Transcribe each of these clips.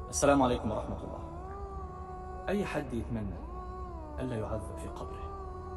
السلام عليكم ورحمة الله أي حد يتمنى ألا يعذب في قبره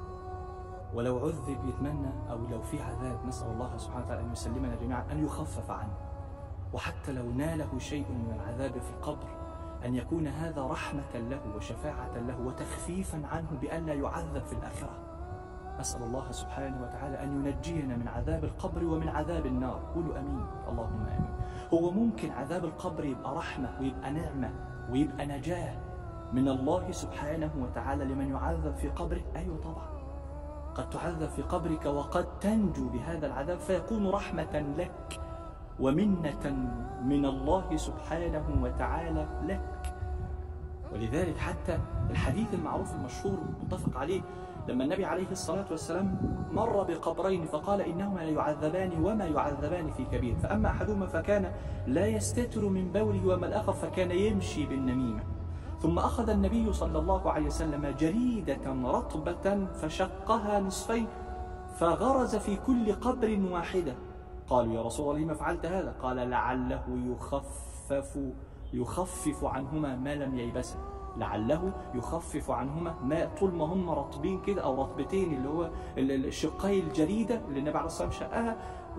ولو عذب يتمنى أو لو في عذاب نسأل الله سبحانه وتعالى أن يسلمنا جميعا أن يخفف عنه وحتى لو ناله شيء من العذاب في القبر أن يكون هذا رحمة له وشفاعة له وتخفيفا عنه بألا يعذب في الآخرة أسأل الله سبحانه وتعالى أن ينجينا من عذاب القبر ومن عذاب النار قولوا أمين اللهم آمين هو ممكن عذاب القبر يبقى رحمة ويبقى نعمة ويبقى نجاة من الله سبحانه وتعالى لمن يعذب في قبره أيوة طبعا قد تعذب في قبرك وقد تنجو بهذا العذاب فيكون رحمة لك ومنة من الله سبحانه وتعالى لك ولذلك حتى الحديث المعروف المشهور المتفق عليه لما النبي عليه الصلاة والسلام مر بقبرين فقال إنهما لا يعذبان وما يعذبان في كبير فأما أحدهما فكان لا يستتر من بوله وما الآخر فكان يمشي بالنميمة ثم أخذ النبي صلى الله عليه وسلم جريدة رطبة فشقها نصفين فغرز في كل قبر واحدة قالوا يا رسول الله لما فعلت هذا قال لعله يخفف يخفف عنهما ما لم ييبسا لعله يخفف عنهما ما طول ما هم رطبين كده او رطبتين اللي هو الشقي الجريده اللي النبي عليه الصلاه والسلام شقها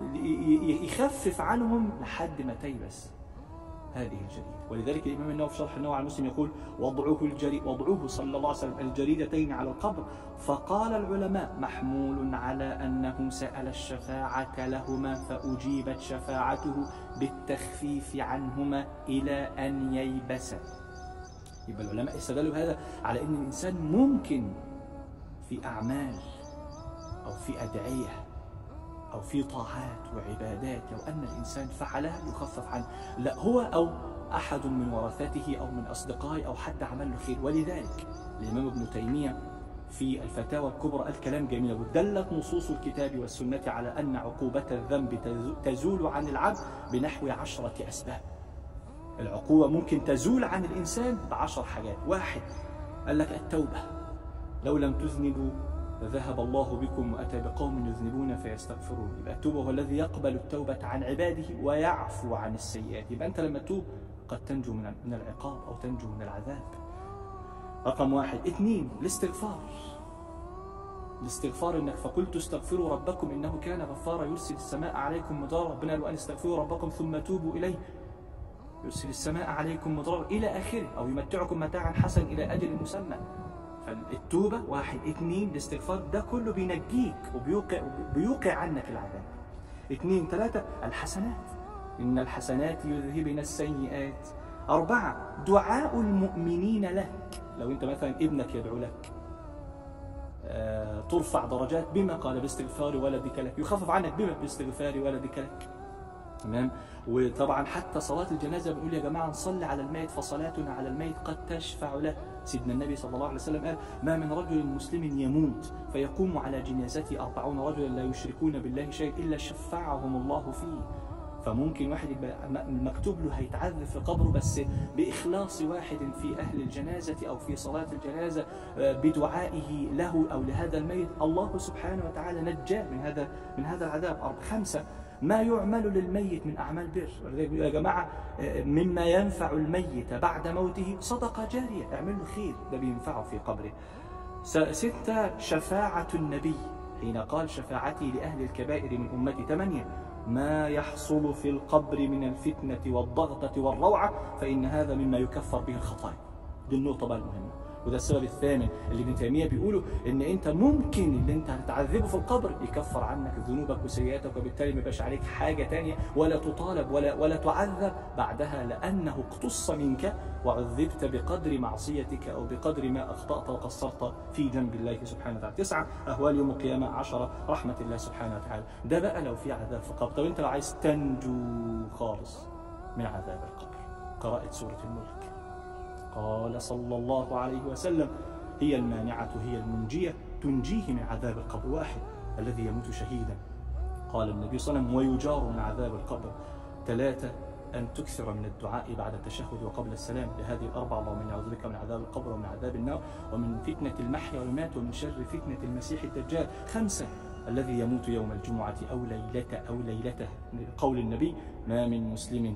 يخفف عنهم لحد ما تيبس هذه الجريدة ولذلك الإمام النووي في شرح النووي على المسلم يقول وضعوه الجري وضعوه صلى الله عليه وسلم الجريدتين على القبر فقال العلماء محمول على أنه سأل الشفاعة لهما فأجيبت شفاعته بالتخفيف عنهما إلى أن ييبسا يبقى العلماء استدلوا بهذا على أن الإنسان ممكن في أعمال أو في أدعية أو في طاعات وعبادات لو أن الإنسان فعلها يخفف عنه لا هو أو أحد من ورثته أو من أصدقائه أو حتى عمل له خير ولذلك الإمام ابن تيمية في الفتاوى الكبرى الكلام جميل ودلت نصوص الكتاب والسنة على أن عقوبة الذنب تزول عن العبد بنحو عشرة أسباب العقوبة ممكن تزول عن الإنسان بعشر حاجات واحد قال لك التوبة لو لم تذنبوا ذهب الله بكم وأتى بقوم يذنبون فيستغفرون يبقى التوبة هو الذي يقبل التوبة عن عباده ويعفو عن السيئات يبقى أنت لما تتوب قد تنجو من من العقاب أو تنجو من العذاب رقم واحد اثنين الاستغفار الاستغفار انك فقلت استغفروا ربكم انه كان غفارا يرسل السماء عليكم مدرارا ربنا قال ان استغفروا ربكم ثم توبوا اليه يرسل السماء عليكم مدرارا الى اخره او يمتعكم متاعا حسنا الى اجل مسمى فالتوبة واحد اثنين الاستغفار ده كله بينجيك وبيوقع بيوقع عنك العذاب اثنين ثلاثة الحسنات إن الحسنات يذهبن السيئات أربعة دعاء المؤمنين لك لو أنت مثلا ابنك يدعو لك آه ترفع درجات بما قال باستغفار ولدك لك يخفف عنك بما باستغفار ولدك لك تمام وطبعا حتى صلاة الجنازة بنقول يا جماعة نصلي على الميت فصلاتنا على الميت قد تشفع له سيدنا النبي صلى الله عليه وسلم قال ما من رجل مسلم يموت فيقوم على جنازته أربعون رجلا لا يشركون بالله شيء إلا شفعهم الله فيه فممكن واحد يبقى مكتوب له هيتعذب في قبره بس بإخلاص واحد في أهل الجنازة أو في صلاة الجنازة بدعائه له أو لهذا الميت الله سبحانه وتعالى نجاه من هذا من هذا العذاب خمسة ما يعمل للميت من أعمال بر يا جماعة مما ينفع الميت بعد موته صدقة جارية اعمل له خير ده بينفعه في قبره ستة شفاعة النبي حين قال شفاعتي لأهل الكبائر من أمتي ثمانية ما يحصل في القبر من الفتنة والضغطة والروعة فإن هذا مما يكفر به الخطايا دي النقطة بقى المهمة وده السبب الثامن اللي ابن تيميه بيقوله ان انت ممكن اللي انت هتتعذبه في القبر يكفر عنك ذنوبك وسيئاتك وبالتالي ما يبقاش عليك حاجه تانية ولا تطالب ولا ولا تعذب بعدها لانه اقتص منك وعذبت بقدر معصيتك او بقدر ما اخطات وقصرت في جنب الله سبحانه وتعالى. تسعه اهوال يوم القيامه عشره رحمه الله سبحانه وتعالى. ده بقى لو في عذاب في القبر، طب انت لو عايز تنجو خالص من عذاب القبر قراءه سوره الملك. قال صلى الله عليه وسلم هي المانعة هي المنجية تنجيه من عذاب القبر واحد الذي يموت شهيدا قال النبي صلى الله عليه وسلم ويجار من عذاب القبر ثلاثة أن تكثر من الدعاء بعد التشهد وقبل السلام لهذه الأربعة اللهم إني أعوذ بك من عذاب القبر ومن عذاب النار ومن فتنة المحيا والممات ومن شر فتنة المسيح الدجال خمسة الذي يموت يوم الجمعة أو ليلته أو ليلته قول النبي ما من مسلم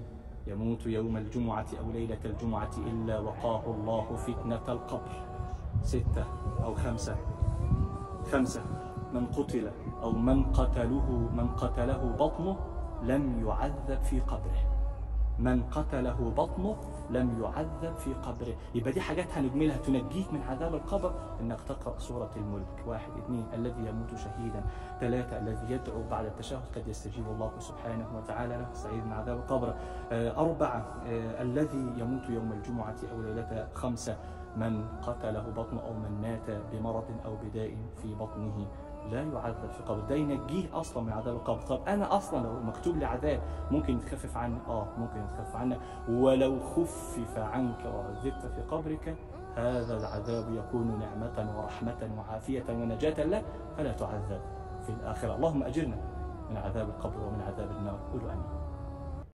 يموت يوم الجمعة أو ليلة الجمعة إلا وقاه الله فتنة القبر ستة أو خمسة خمسة من قتل أو من قتله من قتله بطنه لم يعذب في قبره من قتله بطنه لم يعذب في قبره يبقى دي حاجات هنجملها تنجيك من عذاب القبر انك تقرا سوره الملك واحد اثنين الذي يموت شهيدا ثلاثه الذي يدعو بعد التشهد قد يستجيب الله سبحانه وتعالى له سعيد من عذاب القبر آه، اربعه آه، الذي يموت يوم الجمعه او ليله خمسه من قتله بطن او من مات بمرض او بداء في بطنه لا يعذب في قبر ده ينجيه اصلا من عذاب القبر طب انا اصلا لو مكتوب لي عذاب ممكن يتخفف عني اه ممكن يتخفف عنك ولو خفف عنك وعذبت في قبرك هذا العذاب يكون نعمة ورحمة وعافية ونجاة لك فلا تعذب في الآخرة اللهم أجرنا من عذاب القبر ومن عذاب النار قولوا آمين